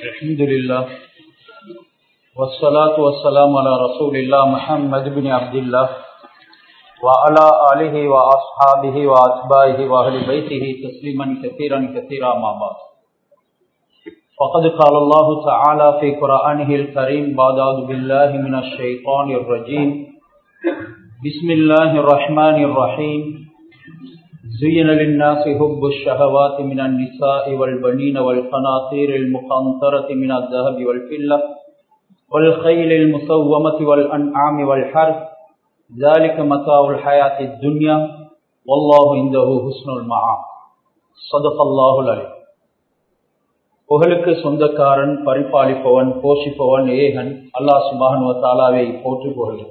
الحمد لله والصلاة والسلام على رسول الله محمد بن عبد الله وعلى آله وأصحابه وأتباعه وأهل بيته تسليما كثيرا كثيرا ما بعد فقد قال الله تعالى في قرآنه الكريم بعد أعوذ بالله من الشيطان الرجيم بسم الله الرحمن الرحيم زين للناس حب الشهوات من النساء والبنين والقناطير المقنطرة من الذهب والفضة والخيل المسومة والأنعام والحرث ذلك متاع الحياة الدنيا والله عنده حسن المعاد صدق الله العليم புகழுக்கு சொந்தக்காரன் பரிபாலிப்பவன் போஷிப்பவன் ஏகன் அல்லாஹ் சுபானுவ தாலாவை போற்றி புகழ்கிறேன்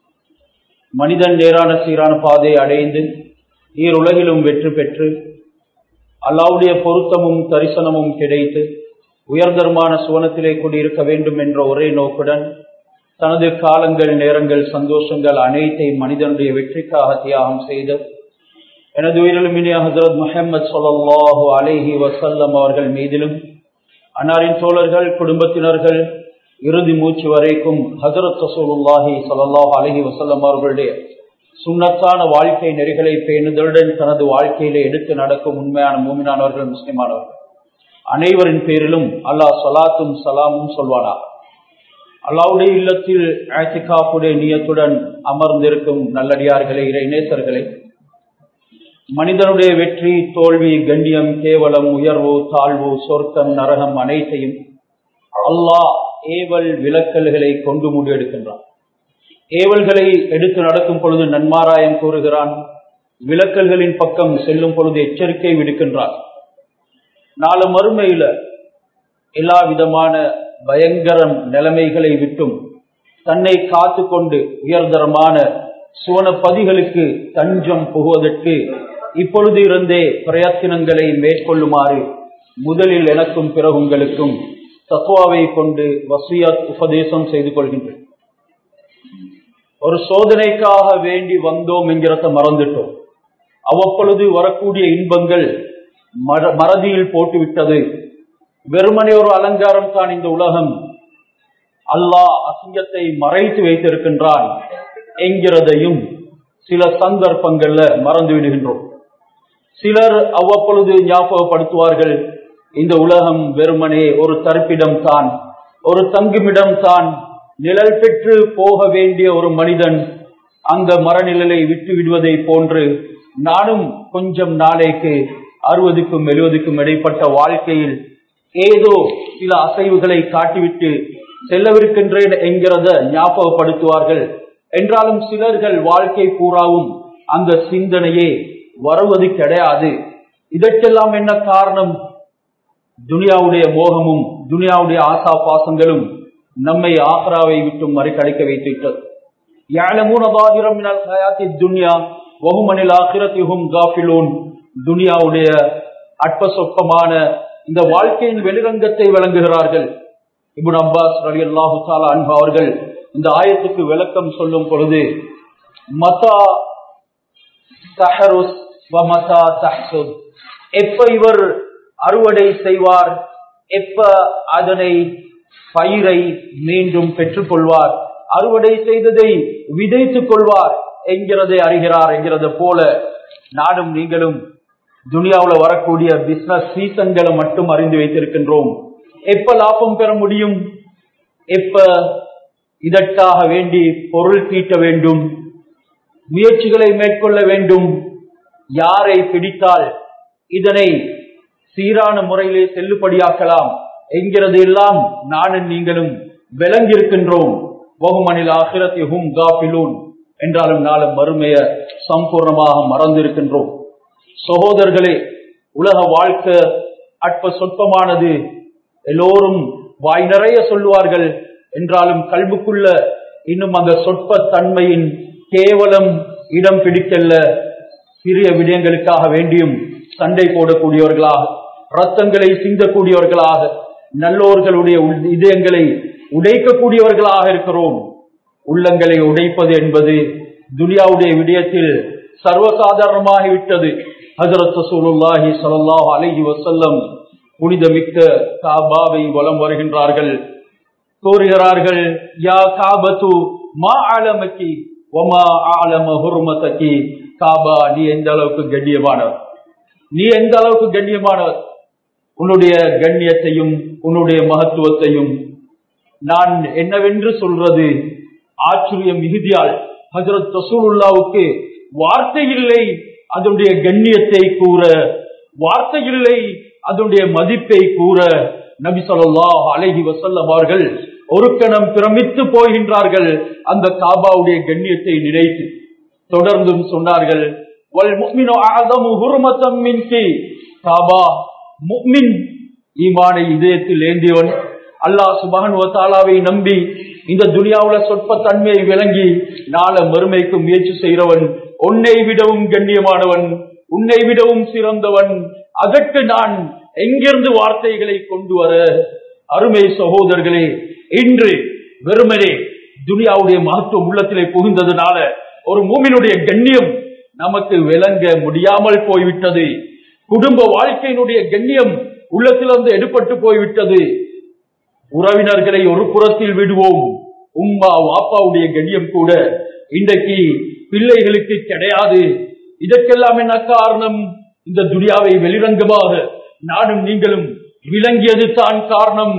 மனிதன் நேரான சீரான பாதையை அடைந்து ஈருலகிலும் வெற்றி பெற்று அல்லாவுடைய பொருத்தமும் தரிசனமும் கிடைத்து உயர்தரமான சுவனத்திலே குடியிருக்க வேண்டும் என்ற ஒரே நோக்குடன் தனது காலங்கள் நேரங்கள் சந்தோஷங்கள் அனைத்தையும் மனிதனுடைய வெற்றிக்காக தியாகம் செய்த எனது உயிரிலுமினிய ஹசரத் முஹம்மது சொல்லாஹு அலேஹி வசல்லம் அவர்கள் மீதிலும் அன்னாரின் தோழர்கள் குடும்பத்தினர்கள் இறுதி மூச்சு வரைக்கும் ஹசரத் ரசூலுல்லாஹி சல்லாஹ் அலஹி வசல்லம் அவர்களுடைய சுண்ணத்தான வாழ்க்கை நெறிகளை பேணுதலுடன் தனது வாழ்க்கையிலே எடுத்து நடக்கும் உண்மையான மூமினானவர்கள் முஸ்லிமானவர்கள் அனைவரின் பேரிலும் அல்லாஹ் சலாத்தும் சலாமும் சொல்வானா அல்லாவுடைய இல்லத்தில் ஆத்திகாப்புடைய நியத்துடன் அமர்ந்திருக்கும் நல்லடியார்களே இறைநேசர்களே மனிதனுடைய வெற்றி தோல்வி கண்ணியம் கேவலம் உயர்வு தாழ்வு சொர்க்கம் நரகம் அனைத்தையும் அல்லாஹ் ஏவல் விலக்கல்களை கொண்டு முடிவெடுக்கின்றான் ஏவல்களை எடுத்து நடக்கும் பொழுது நன்மாராயம் கூறுகிறான் விலக்கல்களின் பக்கம் செல்லும் பொழுது எச்சரிக்கை விடுக்கின்றான் நாலு மறுமையில எல்லா விதமான பயங்கரம் நிலைமைகளை விட்டும் தன்னை காத்து கொண்டு உயர்தரமான சுவனப்பதிகளுக்கு தஞ்சம் புகுவதற்கு இப்பொழுது இருந்தே பிரயத்தினங்களை மேற்கொள்ளுமாறு முதலில் எனக்கும் பிறகு உங்களுக்கும் தத்துவாவை கொண்டு வசியத் உபதேசம் செய்து கொள்கின்றேன் ஒரு சோதனைக்காக வேண்டி வந்தோம் என்கிறத மறந்துட்டோம் அவ்வப்பொழுது வரக்கூடிய இன்பங்கள் மறதியில் போட்டுவிட்டது வெறுமனே ஒரு அலங்காரம் தான் இந்த உலகம் அல்லாஹ் அசிங்கத்தை மறைத்து வைத்திருக்கின்றான் என்கிறதையும் சில சந்தர்ப்பங்கள்ல மறந்து விடுகின்றோம் சிலர் அவ்வப்பொழுது ஞாபகப்படுத்துவார்கள் இந்த உலகம் வெறுமனே ஒரு தரிப்பிடம் தான் ஒரு தங்குமிடம் தான் நிழல் பெற்று போக வேண்டிய ஒரு மனிதன் அந்த மரநிழலை விட்டு விடுவதை போன்று நானும் கொஞ்சம் நாளைக்கு அறுபதுக்கும் எழுபதுக்கும் இடைப்பட்ட வாழ்க்கையில் ஏதோ சில அசைவுகளை காட்டிவிட்டு செல்லவிருக்கின்றேன் என்கிறத ஞாபகப்படுத்துவார்கள் என்றாலும் சிலர்கள் வாழ்க்கை பூராவும் அந்த சிந்தனையே வருவது கிடையாது இதற்கெல்லாம் என்ன காரணம் துனியாவுடைய மோகமும் துனியாவுடைய ஆசா பாசங்களும் நம்மை ஆக்ராவை விட்டு மறிக்கடிக்க வைத்துவிட்டது துன்யா வகுமனில் ஆக்கிரத்தியும் காஃபிலூன் துனியாவுடைய அற்ப சொற்பமான இந்த வாழ்க்கையின் வெளிரங்கத்தை விளங்குகிறார்கள் இபுன் அப்பாஸ் அலி அல்லாஹு சாலா அன்பு அவர்கள் இந்த ஆயத்துக்கு விளக்கம் சொல்லும் பொழுது மதா தஹருஸ் மதா தஹசுத் எப்ப இவர் அறுவடை செய்வார் எப்ப அதனை பயிரை மீண்டும் பெற்றுக் கொள்வார் அறுவடை செய்ததை விதைத்துக் கொள்வார் என்கிறதை அறிகிறார் என்கிறத போல நானும் நீங்களும் துனியாவில் வரக்கூடிய பிசினஸ் சீசன்களை மட்டும் அறிந்து வைத்திருக்கின்றோம் எப்ப லாபம் பெற முடியும் எப்ப இதற்காக வேண்டி பொருள் தீட்ட வேண்டும் முயற்சிகளை மேற்கொள்ள வேண்டும் யாரை பிடித்தால் இதனை சீரான முறையிலே செல்லுபடியாக்கலாம் என்கிறது எல்லாம் நானும் நீங்களும் விளங்கியிருக்கின்றோம் வகுமனில் ஆகிரத்தியும் காப்பிலூன் என்றாலும் நாளும் மறுமைய சம்பூர்ணமாக மறந்திருக்கின்றோம் சகோதரர்களே உலக வாழ்க்கை அற்ப சொற்பமானது எல்லோரும் வாய் நிறைய சொல்லுவார்கள் என்றாலும் கல்புக்குள்ள இன்னும் அந்த சொற்ப தன்மையின் கேவலம் இடம் பிடிக்கல்ல சிறிய விடயங்களுக்காக வேண்டியும் சண்டை போடக்கூடியவர்களாக ரத்தங்களை சிந்தக்கூடியவர்களாக நல்லோர்களுடைய இதயங்களை உடைக்கக்கூடியவர்களாக இருக்கிறோம் உள்ளங்களை உடைப்பது என்பது துனியாவுடைய விடயத்தில் சர்வசாதாரணமாகிவிட்டது ஹசரத் ரசூலுல்லாஹி ஸல்லல்லாஹு அலைஹி வஸல்லம் புனிதமிக்க காபாவை வலம் வருகின்றார்கள் கோருகிறார்கள் யா காபத்து மா ஆலமக்கி ஒமா ஆலம ஹுர்மதக்கி காபா நீ எந்த அளவுக்கு கண்ணியமானவர் நீ எந்த அளவுக்கு கண்ணியமானவர் உன்னுடைய கண்ணியத்தையும் உன்னுடைய மகத்துவத்தையும் நான் என்னவென்று சொல்றது ஆச்சரியம் மிகுதியால் ஹசரத் ரசூலுல்லாவுக்கு வார்த்தை இல்லை அதனுடைய கண்ணியத்தை கூற வார்த்தை இல்லை அதனுடைய மதிப்பை கூற நபி சொல்லாஹ் அலஹி வசல்லம் அவர்கள் ஒரு கணம் பிரமித்து போகின்றார்கள் அந்த காபாவுடைய கண்ணியத்தை நினைத்து தொடர்ந்தும் சொன்னார்கள் வல் முஃமினு அஅதமு ஹுர்மத்தம் மின்கி காபா முஃமின் ஈமானை இதயத்தில் ஏந்தியவன் அல்லாஹ் சுபஹானஹு வ தஆலாவை நம்பி இந்த துனியாவுல சொற்ப தன்மையை விளங்கி நாள மறுமைக்கு முயற்சி செய்கிறவன் உன்னை விடவும் கண்ணியமானவன் உன்னை விடவும் சிறந்தவன் அதற்கு நான் எங்கிருந்து வார்த்தைகளை கொண்டு வர அருமை சகோதரர்களே இன்று வெறுமனே துனியாவுடைய மகத்துவம் உள்ளத்திலே புகுந்ததுனால ஒரு மூமினுடைய கண்ணியம் நமக்கு விளங்க முடியாமல் போய்விட்டது குடும்ப வாழ்க்கையினுடைய கண்ணியம் உள்ளத்திலிருந்து எடுபட்டு போய்விட்டது உறவினர்களை ஒரு புறத்தில் விடுவோம் உம்மா வாப்பாவுடைய கண்ணியம் கூட இன்றைக்கு பிள்ளைகளுக்கு கிடையாது இதற்கெல்லாம் என்ன காரணம் இந்த துனியாவை வெளிரங்கமாக நானும் நீங்களும் விளங்கியது தான் காரணம்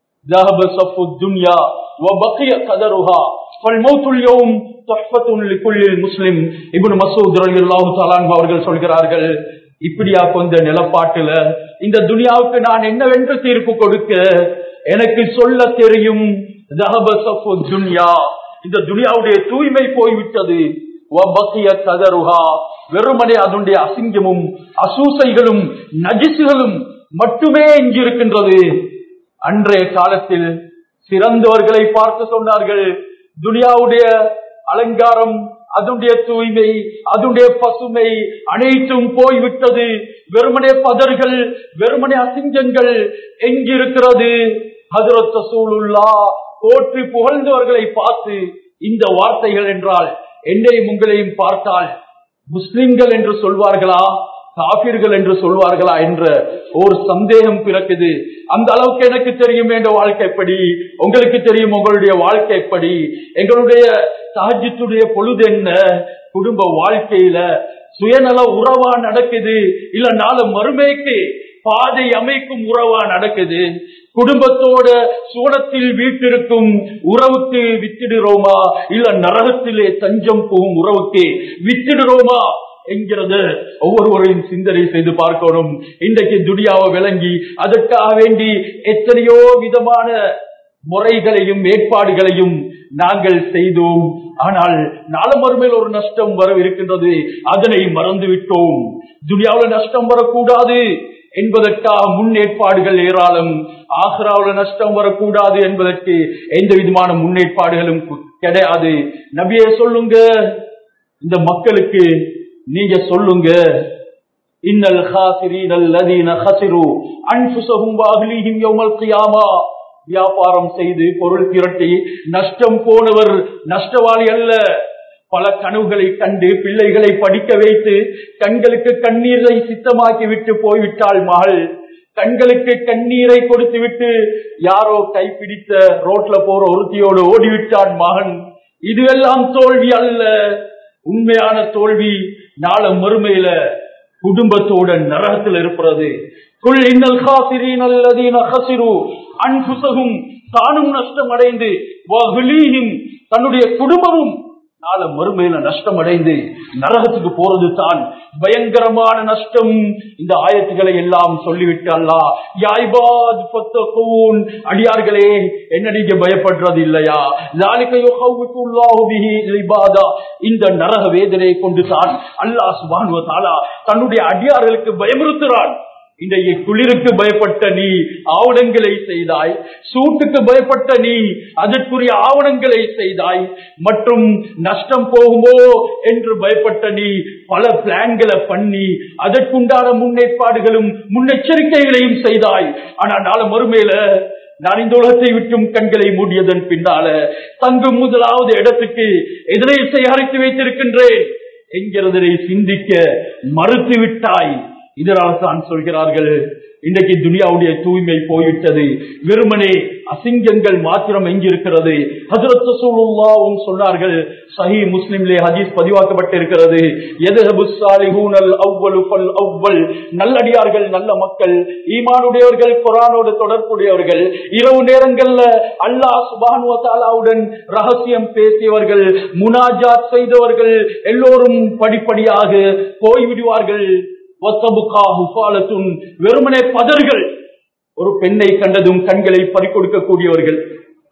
ذهب صف الدنيا وبقي قدرها فالموت اليوم تحفة لكل المسلم ابن مسعود رضي الله تعالى عنه அவர்கள் சொல்கிறார்கள் இப்படியா கொஞ்ச நிலப்பாட்டுல இந்த துனியாவுக்கு நான் என்னவென்று தீர்ப்பு கொடுக்க எனக்கு சொல்ல தெரியும் ذهب صف الدنيا இந்த துனியாவுடைய தூய்மை போய்விட்டது வபக்கிய கதருஹா வெறுமனே அதனுடைய அசிங்கமும் அசூசைகளும் நஜிசுகளும் மட்டுமே எஞ்சிருக்கின்றது அன்றைய காலத்தில் சிறந்தவர்களை பார்த்து சொன்னார்கள் துனியாவுடைய அலங்காரம் அதனுடைய தூய்மை அதனுடைய பசுமை அனைத்தும் போய்விட்டது வெறுமனே பதர்கள் வெறுமனே அசிங்கங்கள் எங்கிருக்கிறது ஹதரத் ரசூலுல்லா போற்றி புகழ்ந்தவர்களை பார்த்து இந்த வார்த்தைகள் என்றால் என்னையும் உங்களையும் பார்த்தால் முஸ்லிம்கள் என்று சொல்வார்களா காபிர்கள் என்று சொல்வார்களா என்ற ஒரு சந்தேகம் பிறக்குது அந்த அளவுக்கு எனக்கு தெரியும் என்ற வாழ்க்கை எப்படி உங்களுக்கு தெரியும் உங்களுடைய வாழ்க்கை எப்படி எங்களுடைய சஹஜத்துடைய பொழுது என்ன குடும்ப வாழ்க்கையில சுயநல உறவா நடக்குது இல்ல நாள மறுமைக்கு பாதை அமைக்கும் உறவா நடக்குது குடும்பத்தோட சூடத்தில் வீட்டிருக்கும் உறவுக்கு வித்திடுறோமா இல்ல நரகத்திலே தஞ்சம் போகும் உறவுக்கு வித்திடுறோமா என்கிறது ஒவ்வொருவரையும் சிந்தனை செய்து பார்க்கணும் இன்றைக்கு துடியாவை விளங்கி அதற்காக வேண்டி எத்தனையோ விதமான முறைகளையும் ஏற்பாடுகளையும் நாங்கள் செய்தோம் ஆனால் நாளமறுமையில் ஒரு நஷ்டம் வர இருக்கின்றது அதனை மறந்துவிட்டோம் துனியாவில் நஷ்டம் வரக்கூடாது என்பதற்காக முன்னேற்பாடுகள் ஏராளம் ஆக்ராவில் நஷ்டம் வரக்கூடாது என்பதற்கு எந்த விதமான முன்னேற்பாடுகளும் கிடையாது நபியே சொல்லுங்க இந்த மக்களுக்கு நீங்க சொல்லுங்க இன்னல் ஹாசிரீன் அல்லதீன ஹசிரு அன்ஃபுஸஹும் வஅஹ்லீஹிம் யௌமல் கியாமா வியாபாரம் செய்து பொருள் திரட்டி நஷ்டம் போனவர் நஷ்டவாளி அல்ல பல கனவுகளை கண்டு பிள்ளைகளை படிக்க வைத்து கண்களுக்கு கண்ணீரை சித்தமாக்கி விட்டு போய்விட்டாள் மகள் கண்களுக்கு கண்ணீரை கொடுத்து விட்டு யாரோ கைப்பிடித்த ரோட்ல போற ஒருத்தியோடு ஓடிவிட்டான் மகன் இதுவெல்லாம் தோல்வி அல்ல உண்மையான தோல்வி நாள மறுமையில குடும்பத்தோட நரகத்தில் இருப்பது குல் இன்னல் காசிரீன் அல்லதீன ஹசிரு அன்புசகும் தானும் நஷ்டம் அடைந்து தன்னுடைய குடும்பமும் நாள மறுமையில நஷ்டம் அடைந்து நரகத்துக்கு போறது தான் பயங்கரமான நஷ்டம் இந்த ஆயத்துக்களை எல்லாம் சொல்லிவிட்டு அல்லா யாய்பாத் பத்தகூன் அடியார்களே என்ன நீங்க பயப்படுறது இல்லையா இந்த நரக வேதனையை கொண்டு தான் அல்லாஹ் சுபானுவ தாலா தன்னுடைய அடியார்களுக்கு பயமுறுத்துறான் இன்றைய குளிருக்கு பயப்பட்ட நீ ஆவணங்களை செய்தாய் சூட்டுக்கு பயப்பட்ட நீ அதற்குரிய ஆவணங்களை செய்தாய் மற்றும் நஷ்டம் போகுமோ என்று பயப்பட்ட நீ பல பிளான்களை பண்ணி அதற்குண்டான முன்னேற்பாடுகளும் முன்னெச்சரிக்கைகளையும் செய்தாய் ஆனா நாள மறுமையில நான் இந்த உலகத்தை விட்டும் கண்களை மூடியதன் பின்னால தங்கும் முதலாவது இடத்துக்கு எதனை தயாரித்து வைத்திருக்கின்றேன் என்கிறதனை சிந்திக்க மறுத்து விட்டாய் இதனால் தான் சொல்கிறார்கள் இன்றைக்கு துனியாவுடைய தூய்மை போய்விட்டது வெறுமனே அசிங்கங்கள் மாத்திரம் எங்கிருக்கிறது ஹசரத் ரசூலுல்லாஹும் சொன்னார்கள் சஹி முஸ்லிம்லே ஹதீஸ் பதிவாக்கப்பட்டிருக்கிறது எதஹபு ஸாலிஹூனல் அவ்வலு ஃபல் அவ்வல் நல்லடியார்கள் நல்ல மக்கள் ஈமானுடையவர்கள் குர்ஆனோடு தொடர்புடையவர்கள் இரவு நேரங்கள்ல அல்லாஹ் சுப்ஹானஹு வ தஆலாவுடன் ரகசியம் பேசியவர்கள் முனாஜாத் செய்தவர்கள் எல்லோரும் படிப்படியாக போய்விடுவார்கள் வத்தபுகா ஹுஃபாலத்துன் வெறுமனே பதர்கள் ஒரு பெண்ணை கண்டதும் கண்களை பறிக்கொடுக்கக்கூடியவர்கள்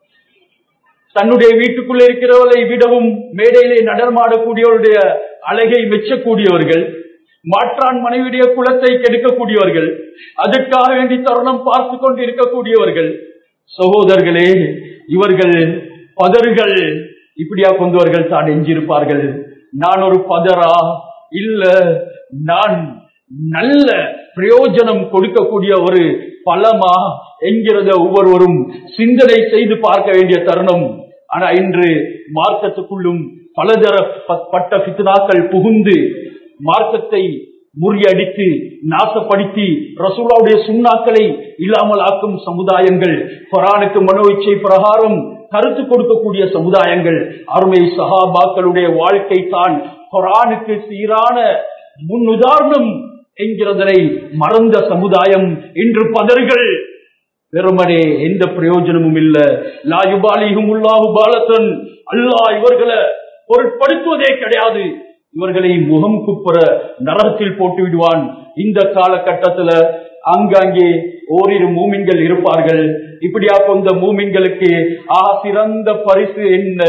தன்னுடைய வீட்டுக்குள்ளே இருக்கிறவர்களை விடவும் மேடையிலே நடமாடக்கூடியவருடைய அழகை மெச்சக்கூடியவர்கள் மாற்றான் மனைவிடைய குலத்தை கெடுக்கக்கூடியவர்கள் அதற்காக வேண்டி தருணம் பார்த்து கொண்டு இருக்கக்கூடியவர்கள் சகோதரர்களே இவர்கள் பதர்கள் இப்படியா கொண்டவர்கள் தான் எஞ்சிருப்பார்கள் நான் ஒரு பதரா இல்ல நான் நல்ல பிரயோஜனம் கொடுக்கக்கூடிய ஒரு பலமா என்கிறத ஒவ்வொருவரும் சிந்தனை செய்து பார்க்க வேண்டிய தருணம் ஆனா இன்று மார்க்கத்துக்குள்ளும் பலதர பட்ட பித்னாக்கள் புகுந்து மார்க்கத்தை முறியடித்து நாசப்படுத்தி ரசூலாவுடைய சுண்ணாக்களை இல்லாமல் ஆக்கும் சமுதாயங்கள் குரானுக்கு மனோ இச்சை பிரகாரம் கருத்து கொடுக்கக்கூடிய சமுதாயங்கள் அருமை சஹாபாக்களுடைய வாழ்க்கை தான் குரானுக்கு சீரான முன்னுதாரணம் என்கிறதனை மறந்த சமுதாயம் இன்று பதர்கள் வெறுமனே எந்த பிரயோஜனமும் இல்ல லாயுபாலிகும் உள்ளாஹு பாலத்தன் அல்லாஹ் இவர்களை பொருட்படுத்துவதே கிடையாது இவர்களை முகம் குப்புற நரகத்தில் போட்டு விடுவான் இந்த காலகட்டத்துல அங்காங்கே ஓரிரு மூமின்கள் இருப்பார்கள் இப்படியா கொண்ட மூமின்களுக்கு ஆ சிறந்த பரிசு என்ன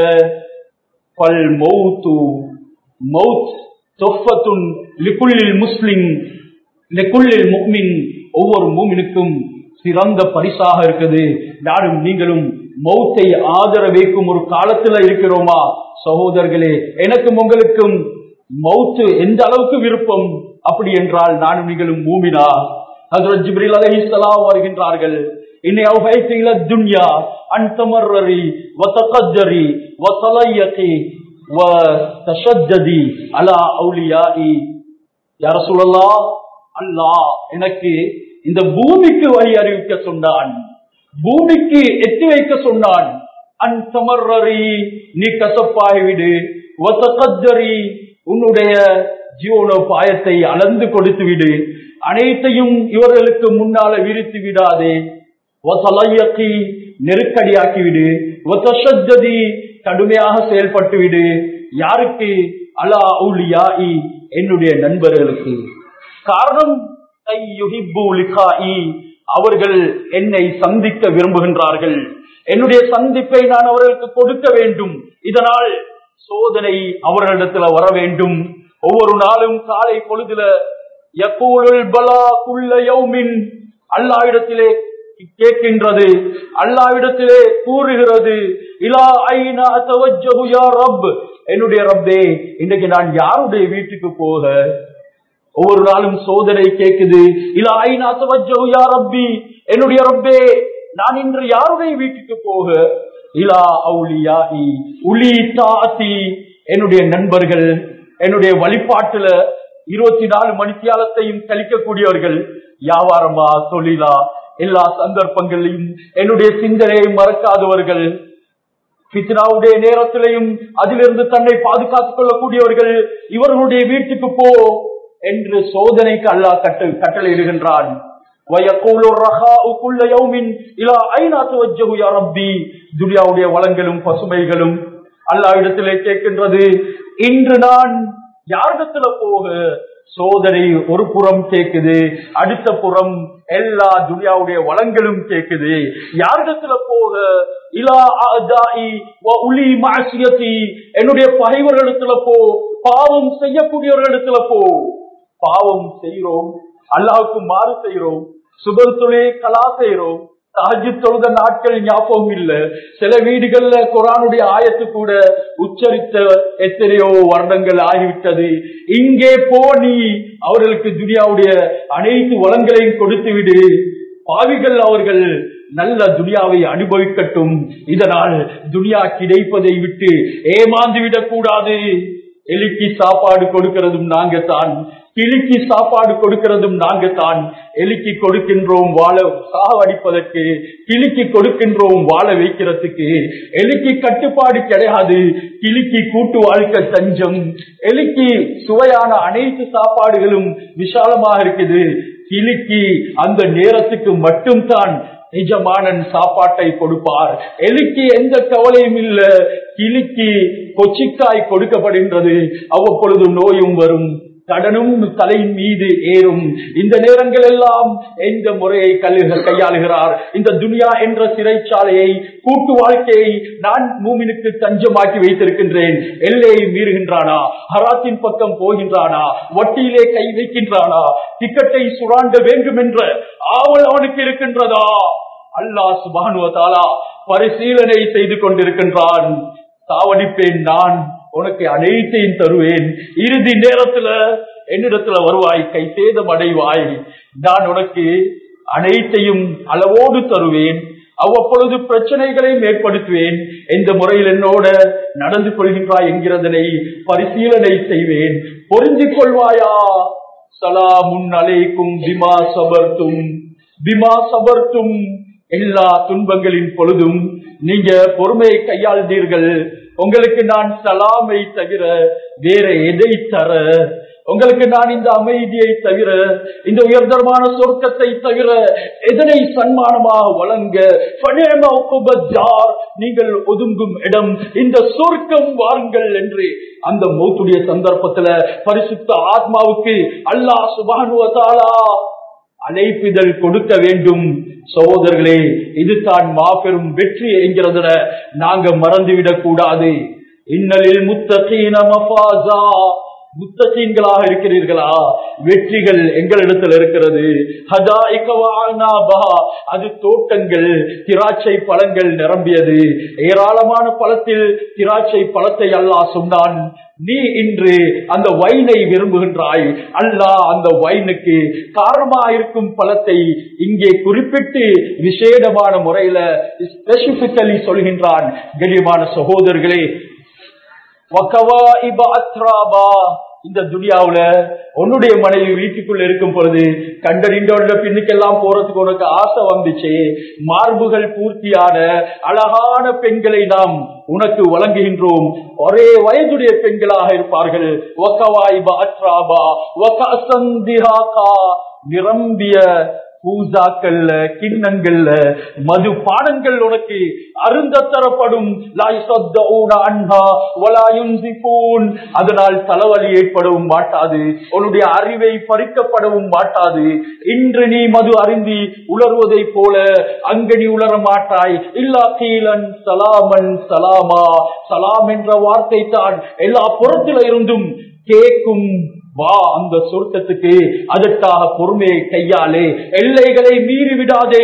பல் மௌத்து மௌத் தொஃபத்துன் லிகுல்லில் முஸ்லிம் லிகுல்லில் முக்மின் ஒவ்வொரு மூமினுக்கும் சிறந்த பரிசாக இருக்குது நானும் நீங்களும் மௌத்தை ஆதர வைக்கும் ஒரு காலத்துல இருக்கிறோமா சகோதரர்களே எனக்கும் உங்களுக்கும் மௌத்து எந்த அளவுக்கு விருப்பம் அப்படி என்றால் நானும் நீங்களும் மூமினா ஹசரத் ஜிப்ரில் அலைஹிஸ்ஸலாம் வருகின்றார்கள் இன்னை அவ்ஹைத்து இல துன்யா அன் தமர்ரரி வ தகஜரி வ தலயகி வ தஷத்ததி அலா அவுலியாஇ யா ரசூலல்லாஹ் அல்லாஹ் எனக்கு இந்த பூமிக்கு வழி அறிவிக்க சொன்னான் பூமிக்கு எட்டி வைக்க சொன்னான் அன் தமர்ரரி நீ கசப்பாகிவிடு வ தகஜரி உன்னுடைய ஜீவனோபாயத்தை அளந்து கொடுத்து விடு அனைத்தையும் இவர்களுக்கு முன்னால விரித்து விடாதே வசலையக்கி நெருக்கடியாக்கி விடு வசதி கடுமையாக செயல்பட்டு விடு யாருக்கு அலா உலியாஇ என்னுடைய நண்பர்களுக்கு காரணம் யுஹிப்பு லிகாஇ அவர்கள் என்னை சந்திக்க விரும்புகின்றார்கள் என்னுடைய சந்திப்பை நான் அவர்களுக்கு கொடுக்க வேண்டும் இதனால் சோதனை அவர்களிடத்துல வர வேண்டும் ஒவ்வொரு நாளும் காலை பொழுதுல யக்கூலுல் பலா குல்ல யௌமின் அல்லாவிடத்திலே கேட்கின்றது அல்லாவிடத்திலே கூறுகிறது இலா ஐனா தவஜ்ஜஹு யா ரப் என்னுடைய ரப்பே இன்றைக்கு நான் யாருடைய வீட்டுக்கு போக ஒவ்வொரு நாளும் சோதனை கேக்குது இலா ஐனா தவஜ்ஜஹு யா ரப்பி என்னுடைய ரப்பே நான் இன்று யாருடைய வீட்டுக்கு போக இலா அவுலியாஇ உலி தாத்தி என்னுடைய நண்பர்கள் என்னுடைய வழிபாட்டுல இருபத்தி நாலு மணித்தியாலத்தையும் கழிக்கக்கூடியவர்கள் வியாபாரமா தொழிலா எல்லா சந்தர்ப்பங்களிலும் என்னுடைய சிந்தனையை மறக்காதவர்கள் பித்னாவுடைய நேரத்திலையும் அதிலிருந்து தன்னை பாதுகாத்துக் கொள்ளக்கூடியவர்கள் இவர்களுடைய வீட்டுக்கு போ என்று சோதனைக்கு அல்லாஹ் கட்ட கட்டளையிடுகின்றான் துனியாவுடைய வளங்களும் பசுமைகளும் அல்லாவிடத்திலே கேட்கின்றது இன்று நான் யாரிடத்துல போக சோதனை ஒரு புறம் கேக்குது அடுத்த புறம் எல்லா துனியாவுடைய வளங்களும் கேக்குது யாரிடத்துல போக இலா அதாயி உலி மாசியத்தி என்னுடைய பகைவர்களிடத்துல போ பாவம் செய்யக்கூடியவர்களிடத்துல போ பாவம் செய்கிறோம் அல்லாவுக்கு மாறு செய்கிறோம் சுபத்துளே கலா செய்கிறோம் தாஜி தொழுத நாட்கள் ஞாபகம் இல்ல சில வீடுகள்ல குரானுடைய ஆயத்து கூட உச்சரித்த எத்தனையோ வருடங்கள் ஆகிவிட்டது இங்கே போ நீ அவர்களுக்கு துனியாவுடைய அனைத்து வளங்களையும் கொடுத்து விடு பாவிகள் அவர்கள் நல்ல துனியாவை அனுபவிக்கட்டும் இதனால் துனியா கிடைப்பதை விட்டு ஏமாந்து விடக் கூடாது எலிக்கு சாப்பாடு கொடுக்கிறதும் நாங்க தான் கிளிக்கு சாப்பாடு கொடுக்கிறதும் நாங்க தான் எலிக்கு கொடுக்கின்றோம் வாழ சாவடிப்பதற்கு கிளிக்கு கொடுக்கின்றோம் வாழ வைக்கிறதுக்கு எலிக்கு கட்டுப்பாடு கிடையாது கிளிக்கு கூட்டு வாழ்க்கை தஞ்சம் எலிக்கு சுவையான அனைத்து சாப்பாடுகளும் விசாலமாக இருக்குது கிளிக்கு அந்த நேரத்துக்கு மட்டும்தான் நிஜமானன் சாப்பாட்டை கொடுப்பார் எலிக்கு எந்த கவலையும் இல்ல கிளிக்கு கொச்சிக்காய் கொடுக்கப்படுகின்றது அவ்வப்பொழுது நோயும் வரும் கடனும் தலையின் மீது ஏறும் இந்த நேரங்கள் எல்லாம் எந்த முறையை கல்லுகள் கையாளுகிறார் இந்த துனியா என்ற சிறைச்சாலையை கூட்டு வாழ்க்கையை நான் மூமினுக்கு தஞ்சமாக்கி வைத்திருக்கின்றேன் எல்லையை மீறுகின்றானா ஹராத்தின் பக்கம் போகின்றானா வட்டியிலே கை வைக்கின்றானா டிக்கெட்டை சுராண்ட வேண்டும் என்ற ஆவல் அவனுக்கு இருக்கின்றதா அல்லாஹ் சுபானுவதாலா பரிசீலனை செய்து கொண்டிருக்கின்றான் சாவடிப்பேன் நான் உனக்கு அனைத்தையும் தருவேன் இறுதி நேரத்துல என்னிடத்துல வருவாய் கை சேதம் அடைவாய் நான் உனக்கு அனைத்தையும் அளவோடு தருவேன் அவ்வப்பொழுது பிரச்சனைகளையும் ஏற்படுத்துவேன் எந்த முறையில் என்னோட நடந்து கொள்கின்றாய் என்கிறதனை பரிசீலனை செய்வேன் பொருந்திக் கொள்வாயா சலாமுன் அலைக்கும் பிமா சபர்த்தும் பிமா சபர்த்தும் எல்லா துன்பங்களின் பொழுதும் நீங்க பொறுமையை கையாள்தீர்கள் உங்களுக்கு நான் சலாமை தவிர வேற எதை தர உங்களுக்கு நான் இந்த அமைதியை தவிர இந்த உயர்தரமான சொர்க்கத்தை தவிர எதனை சன்மானமாக வழங்க நீங்கள் ஒதுங்கும் இடம் இந்த சொர்க்கம் வாருங்கள் என்று அந்த மௌத்துடைய சந்தர்ப்பத்துல பரிசுத்த ஆத்மாவுக்கு அல்லாஹ் சுபானுவதாலா அழைப்பிதழ் கொடுக்க வேண்டும் சகோதரர்களே இது தான் மாபெரும் வெற்றி என்கிறத நாங்க மறந்துவிடக் கூடாது இன்னலில் முத்தகீன மஃபாசா முத்தகீன்களாக இருக்கிறீர்களா வெற்றிகள் எங்களிடத்தில் இருக்கிறது அது தோட்டங்கள் திராட்சை பழங்கள் நிரம்பியது ஏராளமான பழத்தில் திராட்சை பழத்தை அல்லாஹ் சொன்னான் நீ இன்று அந்த வைனை விரும்புகின்றாய் அல்லாஹ் அந்த வைனுக்கு காரணமா இருக்கும் பழத்தை இங்கே குறிப்பிட்டு விசேடமான முறையில ஸ்பெசிபிக்கலி சொல்கின்றான் கண்ணியமான சகோதரர்களே இந்த துனியாவுல உன்னுடைய மனைவி வீட்டுக்குள்ள இருக்கும் பொழுது கண்டறிந்தோட பின்னுக்கெல்லாம் போறதுக்கு உனக்கு ஆசை வந்துச்சு மார்புகள் பூர்த்தியான அழகான பெண்களை நாம் உனக்கு வழங்குகின்றோம் ஒரே வயதுடைய பெண்களாக இருப்பார்கள் நிரம்பிய பூசாக்கள்ல கிண்ணங்கள்ல மது பானங்கள் உனக்கு அருந்த தரப்படும் அதனால் தலைவலி ஏற்படவும் மாட்டாது உன்னுடைய அறிவை பறிக்கப்படவும் மாட்டாது இன்று நீ மது அருந்தி உலர்வதை போல அங்க நீ உலர மாட்டாய் இல்லா கீழன் சலாமன் சலாமா சலாம் என்ற வார்த்தை தான் எல்லா புறத்தில இருந்தும் கேட்கும் வா அந்த சொர்க்கத்துக்கு அதற்காக பொறுமையை கையாலே எல்லைகளை மீறி விடாதே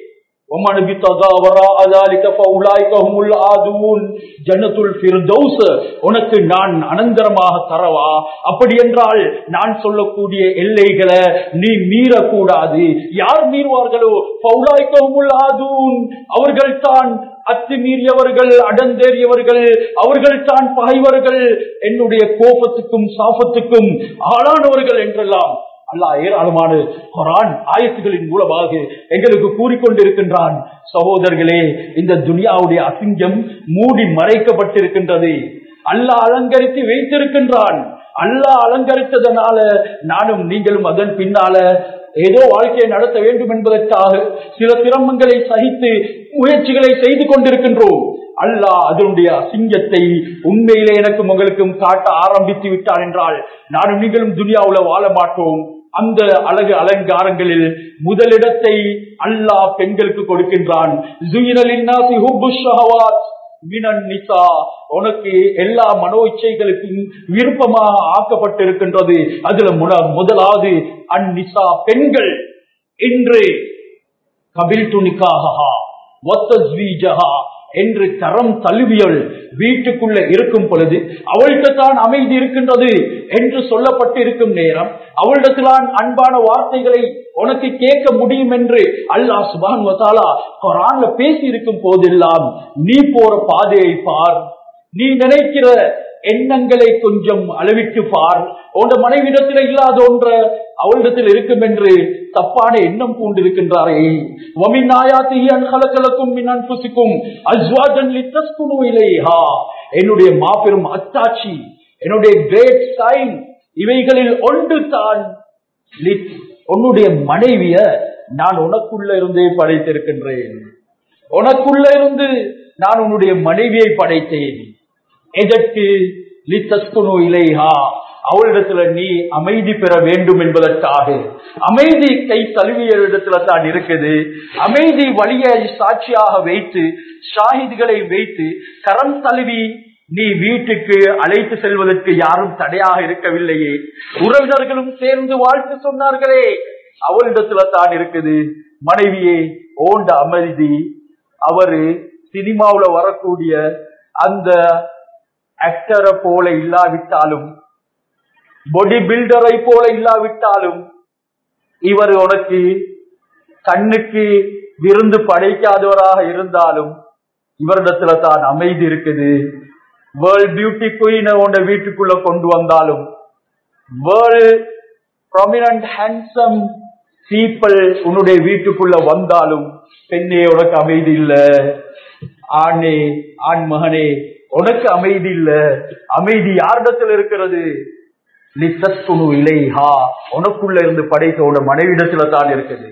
உனக்கு நான் அனந்தரமாக தரவா அப்படி என்றால் நான் சொல்லக்கூடிய எல்லைகளை நீ மீறக்கூடாது யார் மீறுவார்களோ பௌலாய்கவுமுல் அவர்கள் தான் அத்துமீறியவர்கள் அடந்தேறியவர்கள் அவர்கள் தான் பகைவர்கள் என்னுடைய கோபத்துக்கும் சாபத்துக்கும் ஆளானவர்கள் என்றெல்லாம் அல்லாஹ் ஏராளமான குரான் ஆயத்துகளின் மூலமாக எங்களுக்கு கூறிக்கொண்டிருக்கின்றான் சகோதரர்களே இந்த துனியாவுடைய அசிங்கம் மூடி மறைக்கப்பட்டிருக்கின்றது அல்லாஹ் அலங்கரித்து வைத்திருக்கின்றான் அல்லாஹ் அலங்கரித்ததனால நானும் நீங்களும் அதன் பின்னால ஏதோ வாழ்க்கையை நடத்த வேண்டும் என்பதற்காக சில சிரமங்களை சகித்து முயற்சிகளை செய்து கொண்டிருக்கின்றோம் அல்லாஹ் அதனுடைய அசிங்கத்தை உண்மையிலே எனக்கும் உங்களுக்கும் காட்ட ஆரம்பித்து விட்டார் என்றால் நானும் நீங்களும் துனியாவுல வாழ மாட்டோம் அந்த அழகு அலங்காரங்களில் முதலிடத்தை அல்லாஹ் பெண்களுக்கு கொடுக்கின்றான் உனக்கு எல்லா மனோ இச்சைகளுக்கும் விருப்பமாக ஆக்கப்பட்டிருக்கின்றது அதுல முதலாவது அந்நிசா பெண்கள் இன்று கபில் துணிக்காகா ஒத்தஸ்வீஜகா என்று தரம் தழுவியல் வீட்டுக்குள்ள இருக்கும் பொழுது அவள்கிட்ட தான் அமைதி இருக்கின்றது என்று சொல்லப்பட்டு இருக்கும் நேரம் அவளிடத்திலான் அன்பான வார்த்தைகளை உனக்கு கேட்க முடியும் என்று அல்லாஹ் சுபான் வத்தாலா குரான்ல பேசி இருக்கும் போதெல்லாம் நீ போற பாதையை பார் நீ நினைக்கிற எண்ணங்களை கொஞ்சம் அளவிட்டு பார் உன் மனைவிடத்தில் இல்லாத ஒன்ற அவளிடத்தில் இருக்கும் என்று தப்பான எண்ணம் பூண்டிருக்கின்றாரே வமின் ஆயாத்திஹி அன் கலக்கலக்கும் மின் அன்புசிக்கும் அஸ்வாஜன் லித்தஸ்குனு இலைஹா என்னுடைய மாபெரும் அத்தாட்சி என்னுடைய கிரேட் சைன் இவைகளில் ஒன்று தான் லித் உன்னுடைய மனைவிய நான் உனக்குள்ள இருந்தே படைத்திருக்கின்றேன் உனக்குள்ள இருந்து நான் உன்னுடைய மனைவியை படைத்தேன் எதற்கு லித்தஸ்குனு இலைஹா அவளிடத்துல நீ அமைதி பெற வேண்டும் என்பதற்காக அமைதி கை தழுவிய இடத்துல தான் இருக்குது அமைதி வழியை சாட்சியாக வைத்து ஷாஹித்களை வைத்து கரம் தழுவி நீ வீட்டுக்கு அழைத்து செல்வதற்கு யாரும் தடையாக இருக்கவில்லையே உறவினர்களும் சேர்ந்து வாழ்த்து சொன்னார்களே அவளிடத்துல தான் இருக்குது மனைவியே ஓண்ட அமைதி அவரு சினிமாவுல வரக்கூடிய அந்த ஆக்டரை போல இல்லாவிட்டாலும் பொடி பில்டரை போல இல்லாவிட்டாலும் இவர் உனக்கு கண்ணுக்கு விருந்து படைக்காதவராக இருந்தாலும் இவரிடத்துல தான் அமைதி இருக்குது வேர்ல்ட் பியூட்டி குயினை உன்னை வீட்டுக்குள்ள கொண்டு வந்தாலும் வேர்ல்ட் ப்ரொமினன்ட் ஹேண்ட்ஸம் பீப்பிள் உன்னுடைய வீட்டுக்குள்ள வந்தாலும் பெண்ணே உனக்கு அமைதி இல்ல ஆணே ஆண் மகனே உனக்கு அமைதி இல்ல அமைதி யாரிடத்தில் இருக்கிறது லித்தஸ்குனு இலைஹா உனக்குள்ள இருந்து படைத்தோட மனைவிடத்துல தான் இருக்குது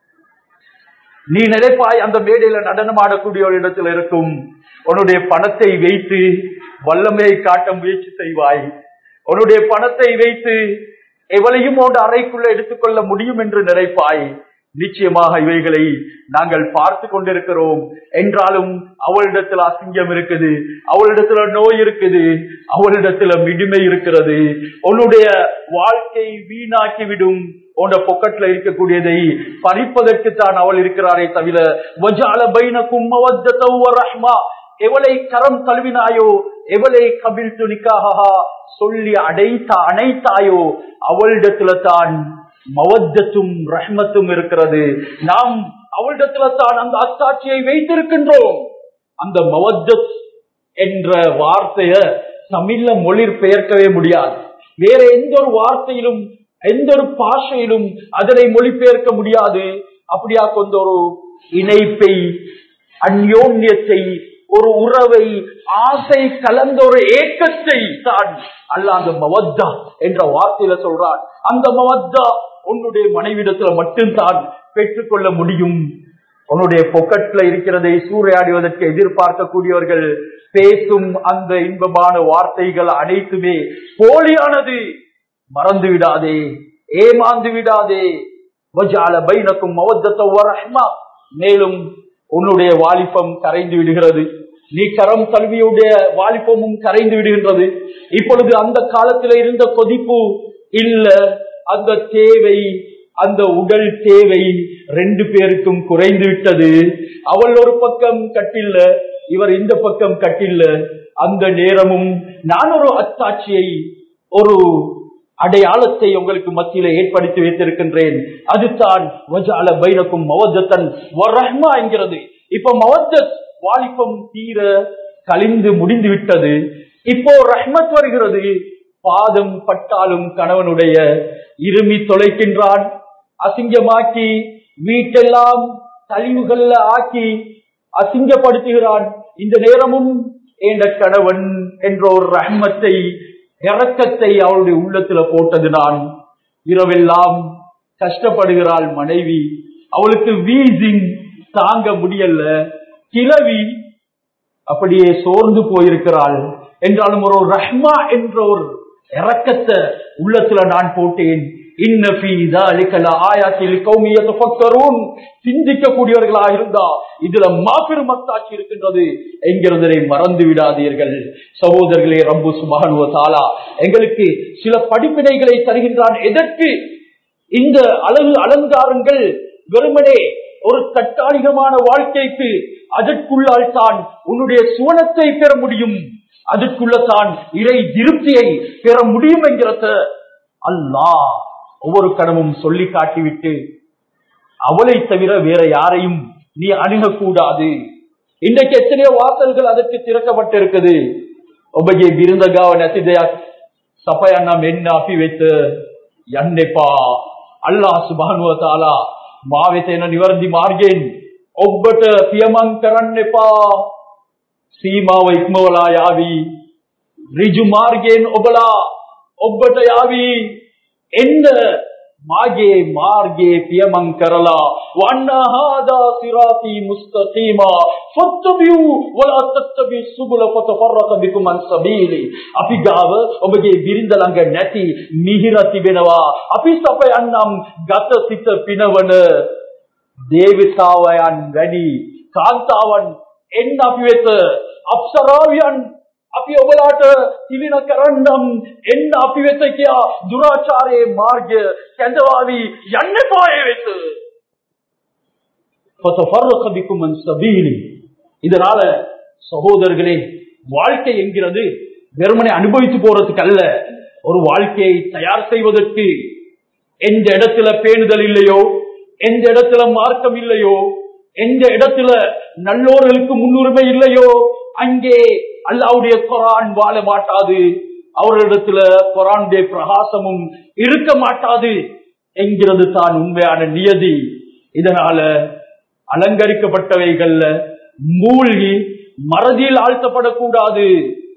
நீ நினைப்பாய் அந்த மேடையில நடனம் ஆடக்கூடிய ஒரு இடத்துல இருக்கும் உன்னுடைய பணத்தை வைத்து வல்லமையை காட்ட முயற்சி செய்வாய் உன்னுடைய பணத்தை வைத்து எவளையும் உன் அறைக்குள்ள எடுத்துக்கொள்ள முடியும் என்று நினைப்பாய் நிச்சயமாக இவைகளை நாங்கள் பார்த்து கொண்டிருக்கிறோம் என்றாலும் அவளிடத்துல அசிங்கம் இருக்குது அவளிடத்துல நோய் இருக்குது அவளிடத்துல மிடுமை இருக்கிறது உன்னுடைய வாழ்க்கை வீணாக்கி விடும் உன்ன பொக்கெட்ல இருக்கக்கூடியதை பறிப்பதற்கு தான் அவள் இருக்கிறாரே தவிர வஜால பைனக்கும் மவத்தத்தவ் வ ரஹ்மா எவளை கரம் தழுவினாயோ எவளை கபில் துணிக்காக சொல்லி அடைத்த அணைத்தாயோ அவளிடத்துல தான் மவத்தத்தும் ரஹ்மத்தும் இருக்கிறது நாம் அவளிடத்துல தான் அந்த அத்தாட்சியை வைத்திருக்கின்றோம் அந்த மவத்தத் என்ற வார்த்தைய தமிழ்ல மொழி பெயர்க்கவே முடியாது வேற எந்த ஒரு வார்த்தையிலும் எந்த ஒரு பாஷையிலும் அதனை மொழிபெயர்க்க முடியாது அப்படியா கொண்ட ஒரு இணைப்பை அந்யோன்யத்தை ஒரு உறவை ஆசை கலந்த ஒரு ஏக்கத்தை தான் அல்ல அந்த மவத்தா என்ற வார்த்தையில சொல்றான் அந்த மவத்தா உன்னுடைய மனைவிடத்துல மட்டும்தான் பெற்றுக்கொள்ள முடியும் உன்னுடைய பொக்கெட்ல இருக்கிறதை சூறையாடுவதற்கு எதிர்பார்க்கக்கூடியவர்கள் பேசும் அந்த இன்பமான வார்த்தைகள் அனைத்துமே போலியானது மறந்து விடாதே ஏமாந்து விடாதே வஜால பைனக்கும் மவத்தத்தை வரஹ்மா மேலும் உன்னுடைய வாலிபம் கரைந்து விடுகிறது நீ கரம் கல்வியுடைய வாலிபமும் கரைந்து விடுகின்றது இப்பொழுது அந்த காலத்தில் இருந்த கொதிப்பு இல்ல அந்த தேவை அந்த உடல் தேவை ரெண்டு பேருக்கும் குறைந்து விட்டது அவள் ஒரு பக்கம் கட்டில்ல இவர் இந்த பக்கம் கட்டில்ல அந்த நேரமும் நான் ஒரு அத்தாட்சியை ஒரு அடையாளத்தை உங்களுக்கு மத்தியில ஏற்படுத்தி வைத்திருக்கின்றேன் அதுதான் வஜால பைனக்கும் மவத்தன் ரஹ்மா என்கிறது இப்ப மவத்தத் வாலிபம் தீர கழிந்து முடிந்து விட்டது இப்போ ரஹ்மத் வருகிறது பாதம் பட்டாலும் கணவனுடைய இருமி தொலைக்கின்றான் அசிங்கமாக்கி வீட்டெல்லாம் கழிவுகள்ல ஆக்கி அசிங்கப்படுத்துகிறான் இந்த நேரமும் என்ற கணவன் என்ற ஒரு ரஹ்மத்தை இறக்கத்தை அவளுடைய உள்ளத்துல போட்டது நான் இரவெல்லாம் கஷ்டப்படுகிறாள் மனைவி அவளுக்கு வீசிங் தாங்க முடியல கிளவி அப்படியே சோர்ந்து போயிருக்கிறாள் என்றாலும் ஒரு ரஹ்மா என்ற ஒரு இறக்கத்தை உள்ளத்துல நான் போட்டேன் சிந்திக்கக்கூடியவர்களா இருந்தா இதுல மாபெரும் மத்தாட்சி இருக்கின்றது என்கிறதை மறந்து விடாதீர்கள் சகோதரர்களே ரப்பு சுபகனுவ தாலா எங்களுக்கு சில படிப்பினைகளை தருகின்றான் எதற்கு இந்த அழகு அலங்காரங்கள் வெறுமனே ஒரு தற்காலிகமான வாழ்க்கைக்கு அதற்குள்ளால் தான் உன்னுடைய சுவனத்தை பெற முடியும் அதற்குள்ள தான் இறை திருப்தியை பெற முடியும் என்கிறத அல்லாஹ் ஒவ்வொரு கணமும் சொல்லி காட்டிவிட்டு அவளை தவிர வேற யாரையும் நீ அணுகக்கூடாது இன்றைக்கு எத்தனையோ வாசல்கள் அதற்கு திறக்கப்பட்டிருக்குது ඔබගේ බිරිඳගාව නැති දෙයක් සපයන්න මෙන්න අපි වෙත යන්න එපා. අල්ලාහ් සුබ්හානහු වතාලා මා වෙත එන නිවැරදි මාර්ගයෙන් ඔබට පියමන් කරන්න එපා. සීමාව ඉක්මවලා යාවි. ඍජු මාර්ගයෙන් ඔබලා ඔබට යාවි. එන්න මාගේ මාර්ගයේ පියමන් කරලා වන්න හාදා සිරාති මුස්තකීමා ෆත්තබියු වලා තත්තබි සුබුල ෆතෆරක බිකුම් අන් සබීලි අපි ගාව ඔබගේ බිරිඳ ළඟ නැති මිහිර තිබෙනවා අපි සපයන්නම් ගත සිත පිනවන දේවිතාවයන් වැඩි කාන්තාවන් එන්න අපි වෙත අප්සරාවියන් අපි ඔබලාට තිලින කරන්නම් එන්න අපි වෙත කියා දුරාචාරයේ මාර්ගය කැඳවාවි යන්න පායේ වෙත ஃபதஃபர்ரக பிக்கும் அன் சபீலி இதனால சகோதரர்களே வாழ்க்கை என்கிறது வெறுமனை அனுபவித்து போறதுக்கு அல்ல ஒரு வாழ்க்கையை தயார் செய்வதற்கு எந்த இடத்துல பேணுதல் இல்லையோ எந்த இடத்துல மார்க்கம் இல்லையோ எந்த இடத்துல நல்லோர்களுக்கு முன்னுரிமை இல்லையோ அங்கே அல்லாவுடைய குரான் வாழ மாட்டாது அவர்களிடத்துல குரானுடைய பிரகாசமும் இருக்க மாட்டாது என்கிறது தான் உண்மையான நியதி இதனால அலங்கரிக்கப்பட்டவைகள்ல மூழ்கி மறதியில் ஆழ்த்தப்படக்கூடாது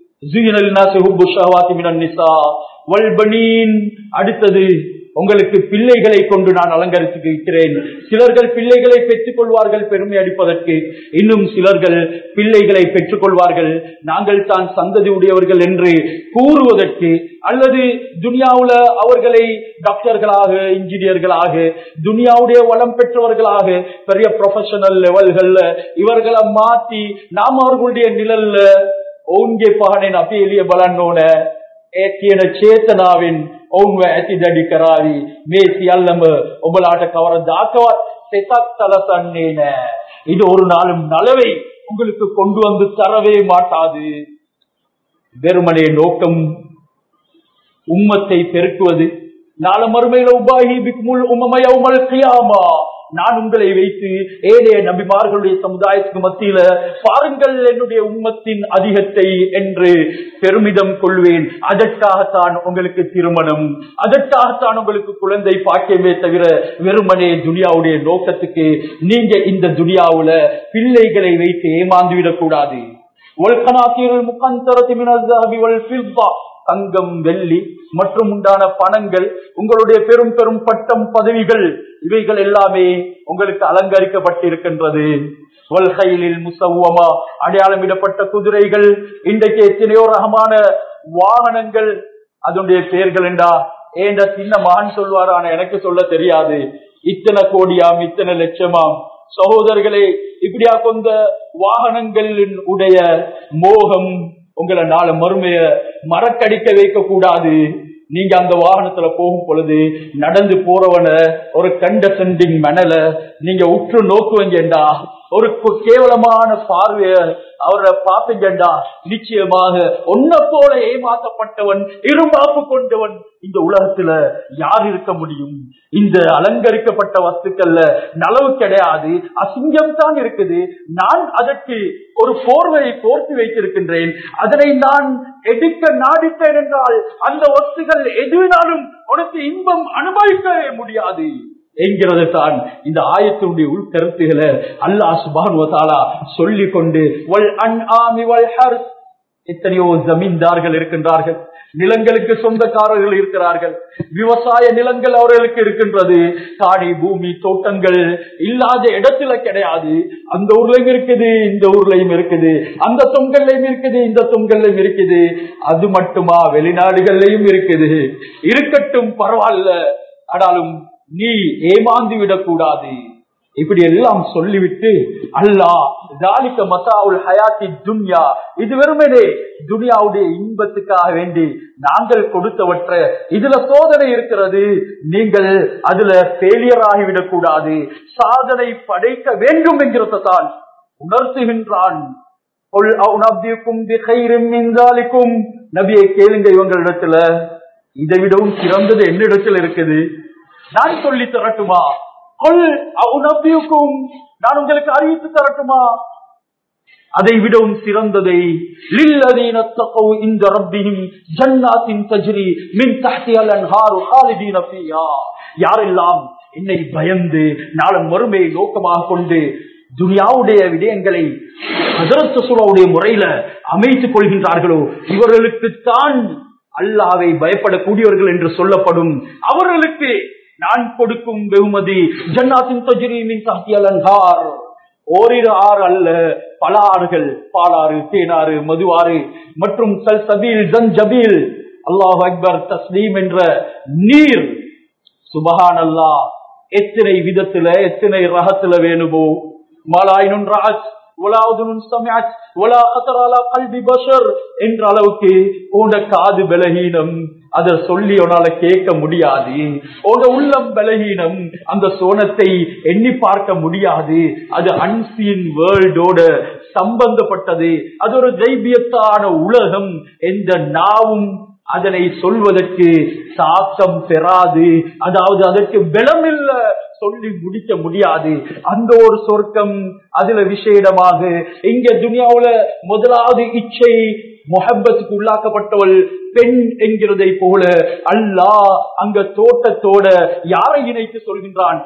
அடுத்தது உங்களுக்கு பிள்ளைகளை கொண்டு நான் அலங்கரித்து இருக்கிறேன் சிலர்கள் பிள்ளைகளை பெற்றுக் கொள்வார்கள் பெருமை அடிப்பதற்கு இன்னும் சிலர்கள் பிள்ளைகளை பெற்றுக் கொள்வார்கள் நாங்கள் தான் சந்ததி உடையவர்கள் என்று கூறுவதற்கு அல்லது துனியாவுல அவர்களை டாக்டர்களாக இன்ஜினியர்களாக துனியாவுடைய வளம் பெற்றவர்களாக பெரிய ப்ரொஃபஷனல் லெவல்கள்ல இவர்களை மாற்றி நாம் அவர்களுடைய நிழல்ல ஓங்கே பகனின் அப்பேலிய பலனோட ඒ කියන චේතනාවෙන් ඔවුන්ව ඇති දැඩි කරાવી මේ සියල්ලම ඔබලාට කවරදාකවත් සෙතක් තලසන්නේ නෑ இது ஒரு நாளும் நலவை உங்களுக்கு கொண்டு வந்து தரவே மாட்டாது வெறுமனே நோக்கம் உம்மத்தை பெருக்குவது நாள மறுமையில உபாகி பிக்முல் உமமயவுமல் கியாமா நான் உங்களை வைத்து ஏழைய நபிமார்களுடைய சமுதாயத்துக்கு மத்தியில பாருங்கள் என்னுடைய உம்மத்தின் அதிகத்தை என்று பெருமிதம் கொள்வேன் அதற்காகத்தான் உங்களுக்கு திருமணம் அதற்காகத்தான் உங்களுக்கு குழந்தை பாக்கியமே தவிர வெறுமனே துனியாவுடைய நோக்கத்துக்கு நீங்க இந்த துனியாவுல பிள்ளைகளை வைத்து ஏமாந்து விடக்கூடாது தங்கம் வெள்ளி மற்றும் உண்டான பணங்கள் உங்களுடைய பெரும் பெரும் பட்டம் பதவிகள் இவைகள் எல்லாமே உங்களுக்கு அலங்கரிக்கப்பட்டிருக்கின்றது வல்கையிலில் முசவ்வமா அடையாளமிடப்பட்ட குதிரைகள் இன்றைக்கு எத்தனையோ ரகமான வாகனங்கள் அதனுடைய பெயர்கள் என்றா ஏண்ட சின்ன மகன் சொல்வார் ஆனா எனக்கு சொல்ல தெரியாது இத்தனை கோடியாம் இத்தனை லட்சமாம் சகோதரர்களே இப்படியா கொண்ட வாகனங்களின் உடைய மோகம் உங்களை நாள மறுமைய மறக்கடிக்க வைக்க கூடாது நீங்க அந்த வாகனத்துல போகும் பொழுது நடந்து போறவன ஒரு கண்டசென்டிங் மணல நீங்க உற்று நோக்குவீங்கடா ஒரு கேவலமான பார்வைய அவரை பாப்பீங்கடா நிச்சயமாக ஒன்ன போல ஏமாற்றப்பட்டவன் இருமாப்பு கொண்டவன் இந்த உலகத்துல யார் இருக்க முடியும் இந்த அலங்கரிக்கப்பட்ட வஸ்துக்கள்ல நலவு கிடையாது அசிங்கம் தான் இருக்குது நான் அதற்கு ஒரு போர்வையை கோர்த்து வைத்திருக்கின்றேன் அதனை நான் எடுக்க நாடிட்டேன் என்றால் அந்த வஸ்துகள் எதுவினாலும் உனக்கு இன்பம் அனுபவிக்கவே முடியாது என்கிறது தான் இந்த ஆயத்தினுடைய உள்கருத்துகளை அல்லாஹ் சுபானுவத்தாலா சொல்லிக் கொண்டு வல் அன் ஆமி வல் ஹர் எத்தனையோ ஜமீன்தார்கள் இருக்கின்றார்கள் நிலங்களுக்கு சொந்தக்காரர்கள் இருக்கிறார்கள் விவசாய நிலங்கள் அவர்களுக்கு இருக்கின்றது காடி பூமி தோட்டங்கள் இல்லாத இடத்துல கிடையாது அந்த ஊர்லயும் இருக்குது இந்த ஊர்லயும் இருக்குது அந்த தொங்கல்லையும் இருக்குது இந்த தொங்கல்லையும் இருக்குது அது மட்டுமா வெளிநாடுகள்லயும் இருக்குது இருக்கட்டும் பரவாயில்ல ஆனாலும் நீ ஏமாந்து விடக்கூடாது இப்படி எல்லாம் சொல்லிவிட்டு அல்லாஹ் ஜாலிக்க மசாவுல் ஹயாத்தி துன்யா இது வெறுமனே துனியாவுடைய இன்பத்துக்காக வேண்டி நாங்கள் கொடுத்தவற்ற இதுல சோதனை இருக்கிறது நீங்கள் அதுல ஃபெயிலியர் ஆகிவிடக் கூடாது சாதனை படைக்க வேண்டும் என்கிறத தான் உணர்த்துகின்றான் நபியை கேளுங்க இவங்களிடத்துல இதை விடவும் சிறந்தது என்னிடத்தில் இருக்குது நான் சொல்லி தரட்டுமா கொல் உணர்த்தியுக்கும் நான் உங்களுக்கு அறிவித்து தரட்டுமா அதை விடவும் சிறந்ததை லில்லதீன தகவு இந்த ரப்பிஹிம் ஜன்னாத்தின் தஜ்ரி மின் தஹ்திஹல் அன்ஹாரு ஹாலிதீன ஃபீஹா யாரெல்லாம் என்னை பயந்து நாளம் மறுமையை நோக்கமாக கொண்டு துனியாவுடைய விடயங்களை ஹஜரத் ரசூலுடைய முறையில அமைத்துக் கொள்கின்றார்களோ இவர்களுக்கு தான் அல்லாவை பயப்படக்கூடியவர்கள் என்று சொல்லப்படும் அவர்களுக்கு நான் கொடுக்கும் வெகுமதி ஜன்னாத்தின் தஜ்ரீமின் தஹ்திஹல் அன்ஹார் ஓரிரு ஆறு அல்ல பல ஆறுகள் பாலாறு தேனாறு மதுவாறு மற்றும் சல்சபீல் ஜன்ஜபீல் அல்லாஹ் அக்பர் தஸ்லீம் என்ற நீர் சுபஹான் அல்லா எத்தனை விதத்துல எத்தனை ரகத்துல வேணுமோ மாலாயினுன் ராஜ் என்ற அளவுக்கு உண்ட காது பலகீனம் அத சொல்லி உன்னால கேட்க முடியாது உங்க உள்ளம் பலகீனம் அந்த சோனத்தை எண்ணி பார்க்க முடியாது அது அன்சீன் வேர்ல்டோட சம்பந்தப்பட்டது அது ஒரு தைபியத்தான உலகம் எந்த நாவும் அதனை சொல்வதற்கு சாத்தம் பெறாது அதாவது அதற்கு பலமில்ல சொல்லி முடிக்க முடியாது அந்த ஒரு சொர்க்கம் அதுல விசேடமாக இங்க துனியாவுல முதலாவது இச்சை முகப்பத்துக்கு உள்ளாக்கப்பட்டவள் பெண் என்கிறதை போல அல்லாஹ் அங்க தோட்டத்தோட யாரை இணைத்து சொல்கின்றான்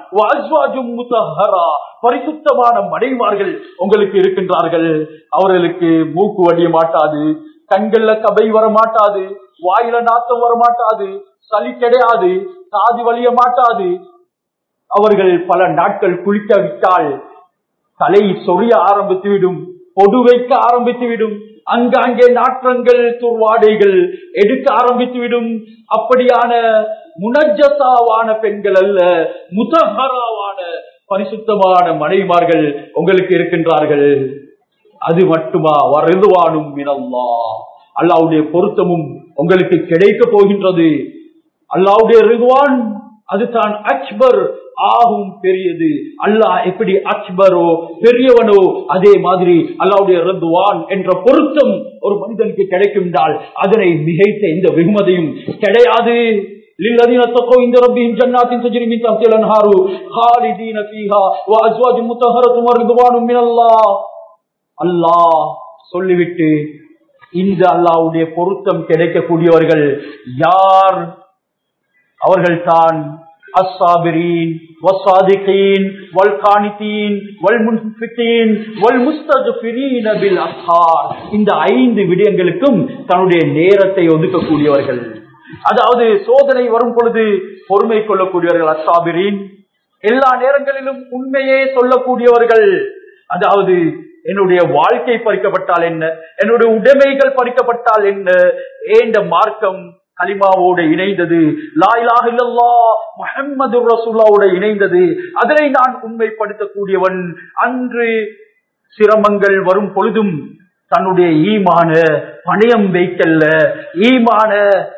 பரிசுத்தமான மனைவார்கள் உங்களுக்கு இருக்கின்றார்கள் அவர்களுக்கு மூக்கு வடிய மாட்டாது கண்கள்ல கபை வர மாட்டாது வாயில நாத்தம் வர மாட்டாது சளி கிடையாது காது வலிய மாட்டாது அவர்கள் பல நாட்கள் குளிக்க விட்டால் தலை சொரிய ஆரம்பித்து விடும் பொடு வைக்க ஆரம்பித்து விடும் அங்காங்கே நாற்றங்கள் துர்வாடைகள் எடுக்க ஆரம்பித்து விடும் அப்படியான முனஜசாவான பெண்கள் அல்ல முதஹராவான பரிசுத்தமான மனைவிமார்கள் உங்களுக்கு இருக்கின்றார்கள் அது மட்டுமா வருதுவானும் மினல்லா அல்லாவுடைய பொருத்தமும் உங்களுக்கு கிடைக்க போகின்றது அல்லாவுடைய ரிதுவான் அதுதான் அக்பர் ஆகும் பெரியது அல்லாஹ் எப்படி அக்பரோ பெரியவனோ அதே மாதிரி அல்லாவுடைய ரத்துவான் என்ற பொருத்தம் ஒரு மனிதனுக்கு கிடைக்கும் என்றால் அதனை மிகைத்த இந்த வெகுமதியும் கிடையாது للذين اتقوا عند ربهم جنات تجري من تحتها الانهار خالدين فيها وازواج مطهره ورضوان من الله அல்லாஹ் சொல்லிவிட்டு இந்த அல்லாவுடைய பொருத்தம் கிடைக்கக்கூடியவர்கள் யார் அவர்கள் தான் அஸ்ஸாபிரீன் வஸ்ஸாதிகீன் வல்கானிதீன் வல்முன்ஃபிகீன் வல்முஸ்தக்ஃபிரீன பில் அஸ்ஹார் இந்த ஐந்து விடயங்களுக்கும் தன்னுடைய நேரத்தை ஒதுக்கக்கூடியவர்கள் அதாவது சோதனை வரும் பொழுது பொறுமை கொள்ளக்கூடியவர்கள் அஸ்ஸாபிரீன் எல்லா நேரங்களிலும் உண்மையே சொல்லக்கூடியவர்கள் அதாவது என்னுடைய வாழ்க்கை பறிக்கப்பட்டால் என்ன என்னுடைய உடைமைகள் பறிக்கப்பட்டால் என்ன ஏண்ட மார்க்கம் கலிமாவோடு இணைந்தது லாயிலாக இல்லல்லா முஹம்மது ரசூல்லாவோட இணைந்தது அதனை நான் உண்மைப்படுத்தக்கூடியவன் அன்று சிரமங்கள் வரும் பொழுதும் தன்னுடைய ஈமான பணயம் வைக்கல்ல ஈமான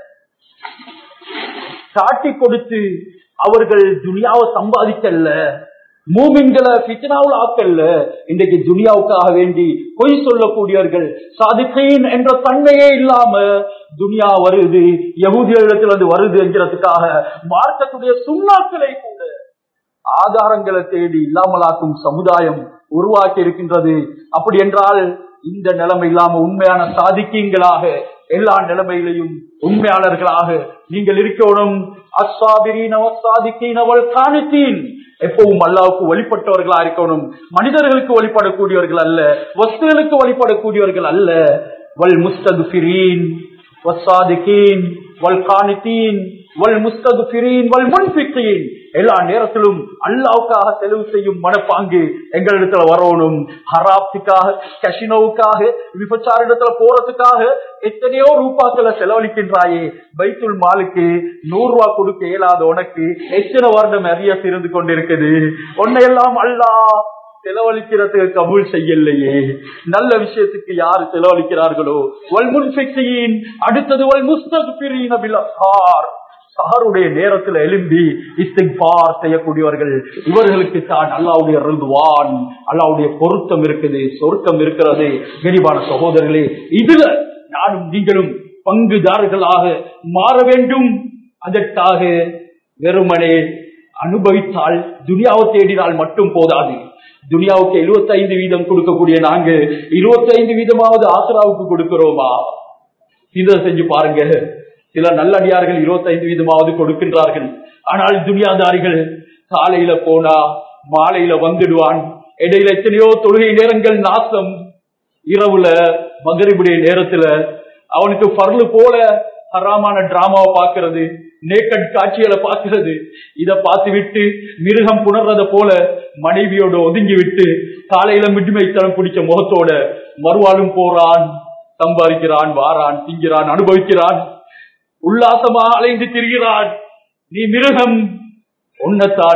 காட்டி கொடுத்து அவர்கள் துனியாவை சம்பாதிக்கல்ல மூமின்களை பித்தனாவில் ஆக்கல்ல இன்றைக்கு துனியாவுக்காக வேண்டி பொய் சொல்லக்கூடியவர்கள் சாதிக்கையின் என்ற தன்மையே இல்லாம துனியா வருது யகுதியிடத்திலிருந்து வருது என்கிறதுக்காக மார்க்கத்துடைய சுண்ணாக்களை கூட ஆதாரங்களை தேடி இல்லாமலாக்கும் சமுதாயம் உருவாக்கி இருக்கின்றது அப்படி என்றால் இந்த நிலைமை இல்லாம உண்மையான சாதிக்கீங்களாக எல்லா நிலைமையிலையும் உண்மையாளர்களாக நீங்கள் இருக்கணும் அஸ்ஸாபிரீன் அவசாதிக்கீன் அவள் காணித்தீன் எப்பவும் அல்லாவுக்கு வழிபட்டவர்களா இருக்கணும் மனிதர்களுக்கு வழிபடக்கூடியவர்கள் அல்ல வஸ்துகளுக்கு வழிபடக்கூடியவர்கள் அல்ல வல் முஸ்தகுஃபிரீன் வசாதிகீன் வல் காணித்தீன் வல் முஸ்தகுஃபிரீன் வல் முன்பிக்கீன் எல்லா நேரத்திலும் அல்லாவுக்காக செலவு செய்யும் மனப்பாங்கு எங்களிடத்துல வரணும் ஹராப்துக்காக கஷினோவுக்காக விபச்சார இடத்துல போறதுக்காக எத்தனையோ ரூபாக்களை செலவழிக்கின்றாயே பைத்துல் மாலுக்கு நூறு ரூபா கொடுக்க இயலாத உனக்கு எத்தனை வருடம் அறிய இருந்து கொண்டிருக்குது உன்னையெல்லாம் அல்லா செலவழிக்கிறதுக்கு கபூல் செய்யலையே நல்ல விஷயத்துக்கு யார் செலவழிக்கிறார்களோ வல்முன்பிக்சியின் அடுத்தது வல் முஸ்தகுபிரீன பிலஹார் சஹருடைய நேரத்தில் எழும்பி இஸ்திக்பார் செய்யக்கூடியவர்கள் இவர்களுக்கு தான் அல்லாவுடைய ரிதுவான் அல்லாவுடைய பொருத்தம் இருக்குது சொர்க்கம் இருக்கிறது கரிபான சகோதரர்களே இதுல நானும் நீங்களும் பங்குதாரர்களாக மாற வேண்டும் அதற்காக வெறுமனே அனுபவித்தால் துனியாவை தேடினால் மட்டும் போதாது துனியாவுக்கு 75 வீதம் கொடுக்கக்கூடிய நாங்க 25 வீதமாவது ஆசராவுக்கு கொடுக்கிறோமா இதை செஞ்சு பாருங்க சில நல்லடியார்கள் 25 வீதமாவது கொடுக்கின்றார்கள் ஆனால் துனியாதாரிகள் காலையில போனா மாலையில வந்துடுவான் இடையில எத்தனையோ தொழுகை நேரங்கள் நாசம் இரவுல மகரிபுடைய நேரத்துல அவனுக்கு பர்லு போல ஹராமான டிராமாவை பார்க்கிறது நேக்கட் காட்சிகளை பார்க்கிறது இத பார்த்து விட்டு மிருகம் புணர்றத போல மனைவியோட ஒதுங்கி விட்டு காலையில மிடுமைத்தனம் பிடிச்ச முகத்தோட மறுவாழும் போறான் சம்பாதிக்கிறான் வாரான் திங்கிறான் அனுபவிக்கிறான் உல்லாசமா அலைந்து திரிகிறான் நீ மிருகம் உன்னத்தான்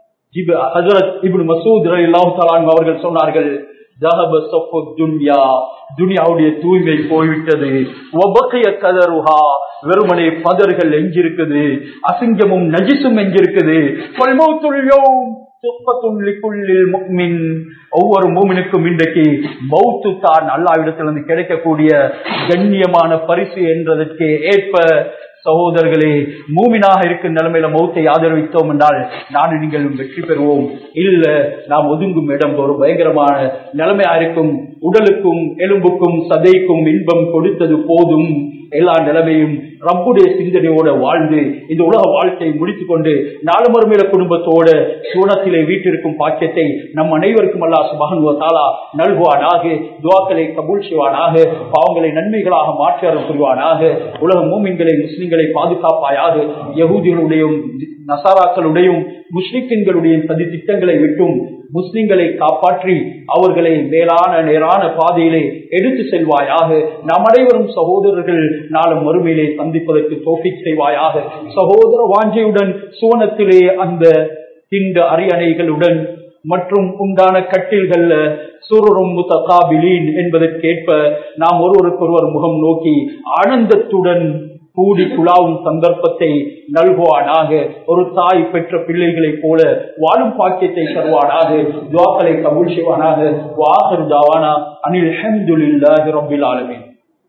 ஹசரத் இப்னு மசூத் ரலியல்லாஹு தஆலா அன்ஹு அவர்கள் சொன்னார்கள் ஜஹப சஃபு துன்யா துனியாவுடைய தூய்மை போய்விட்டது வபக்கிய கதருஹா வெறுமனே பதர்கள் எங்கிருக்குது அசிங்கமும் நஜிசும் எங்கிருக்குது ஃபல்மௌத்துல் யௌம் துப்பத்துன் லிக்குல்லில் முஃமின் ஒவ்வொரு மூமினுக்கும் இன்றைக்கு மௌத்து தான் அல்லாவிடத்திலிருந்து கிடைக்கக்கூடிய கண்ணியமான பரிசு என்றதற்கு ஏற்ப சகோதரர்களே மூமினாக இருக்கும் நிலைமையில மௌத்தை ஆதரவித்தோம் என்றால் நானும் நீங்களும் வெற்றி பெறுவோம் இல்ல நாம் ஒதுங்கும் இடம் ஒரு பயங்கரமான நிலைமையா இருக்கும் உடலுக்கும் எலும்புக்கும் சதைக்கும் இன்பம் கொடுத்தது போதும் எல்லா நிலைமையும் ரப்புடைய சிந்தனையோட வாழ்ந்து இந்த உலக வாழ்க்கையை முடித்துக் கொண்டு நாலு மறுமையில குடும்பத்தோட சூனத்திலே வீட்டிற்கும் பாக்கியத்தை நம் அனைவருக்கும் அல்லா சுபகனுவ தாலா நல்குவானாக துவாக்களை கபூல் செய்வானாக பாவங்களை நன்மைகளாக மாற்றம் புரிவானாக உலக மூமின்களை முஸ்லிம்களை பாதுகாப்பாயாக யகூதிகளுடையும் நசாராக்களுடையும் முஸ்லிம்களுடைய சதி திட்டங்களை விட்டும் முஸ்லிம்களை காப்பாற்றி அவர்களை மேலான நேரான பாதையிலே எடுத்து செல்வாயாக நாம் அனைவரும் சகோதரர்கள் நாளும் மறுமையிலே சந்திப்பதற்கு தோப்பிக் செய்வாயாக சகோதர வாஞ்சையுடன் சுவனத்திலே அந்த திண்ட அரியணைகளுடன் மற்றும் உண்டான கட்டில்கள்ல சுரரும் முத்தகாபிலீன் என்பதற்கேற்ப நாம் ஒருவருக்கொருவர் முகம் நோக்கி ஆனந்தத்துடன் கூடி குழாவும் சந்தர்ப்பத்தை நல்குவானாக ஒரு தாய் பெற்ற பிள்ளைகளைப் போல வாழும் பாக்கியத்தை தருவானாக துவாக்களை கபூல் செய்வானாக வாகர் தாவானா அனில் ஹம்துலில்லாஹி ரப்பில் ஆலமீன்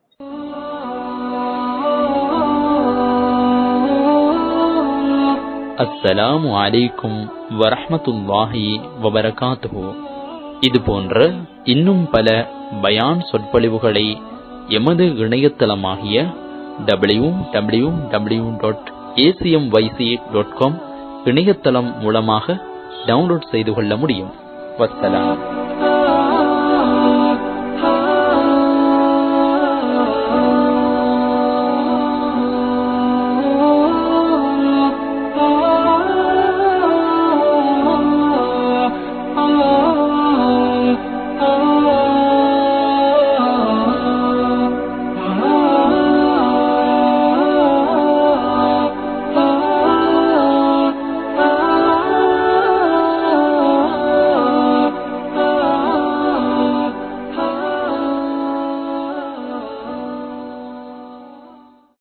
அஸ்ஸலாமு அலைக்கும் வரஹ்மத்துல்லாஹி வபரகாத்துஹு இது போன்ற இன்னும் பல பயான் சொற்பொழிவுகளை எமது இணையதளமாகிய W W W dot ACM YC dot com இணையதளம் மூலமாக டவுன்லோட் செய்து கொள்ள முடியும் வசலாம்